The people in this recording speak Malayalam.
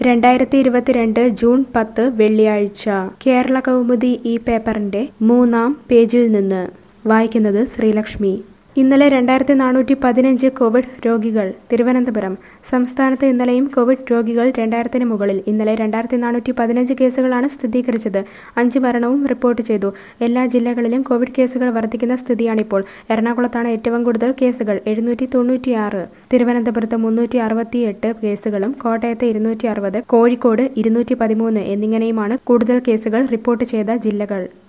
രണ്ടായിരത്തി ഇരുപത്തിരണ്ട് ജൂൺ പത്ത് വെള്ളിയാഴ്ച കേരള കൗമുദി ഈ പേപ്പറിന്റെ മൂന്നാം പേജിൽ നിന്ന് വായിക്കുന്നത് ശ്രീലക്ഷ്മി ഇന്നലെ രണ്ടായിരത്തി നാനൂറ്റി പതിനഞ്ച് കോവിഡ് രോഗികൾ തിരുവനന്തപുരം സംസ്ഥാനത്ത് ഇന്നലെയും കോവിഡ് രോഗികൾ രണ്ടായിരത്തിന് മുകളിൽ ഇന്നലെ രണ്ടായിരത്തി നാനൂറ്റി പതിനഞ്ച് കേസുകളാണ് സ്ഥിരീകരിച്ചത് അഞ്ച് മരണവും റിപ്പോർട്ട് ചെയ്തു എല്ലാ ജില്ലകളിലും കോവിഡ് കേസുകൾ വർദ്ധിക്കുന്ന സ്ഥിതിയാണിപ്പോൾ എറണാകുളത്താണ് ഏറ്റവും കൂടുതൽ കേസുകൾ എഴുന്നൂറ്റി തൊണ്ണൂറ്റിയാറ് തിരുവനന്തപുരത്ത് മുന്നൂറ്റി അറുപത്തിയെട്ട് കേസുകളും കോട്ടയത്ത് ഇരുന്നൂറ്റി അറുപത് കോഴിക്കോട് ഇരുന്നൂറ്റി പതിമൂന്ന് എന്നിങ്ങനെയുമാണ് കൂടുതൽ കേസുകൾ റിപ്പോർട്ട് ചെയ്ത ജില്ലകൾ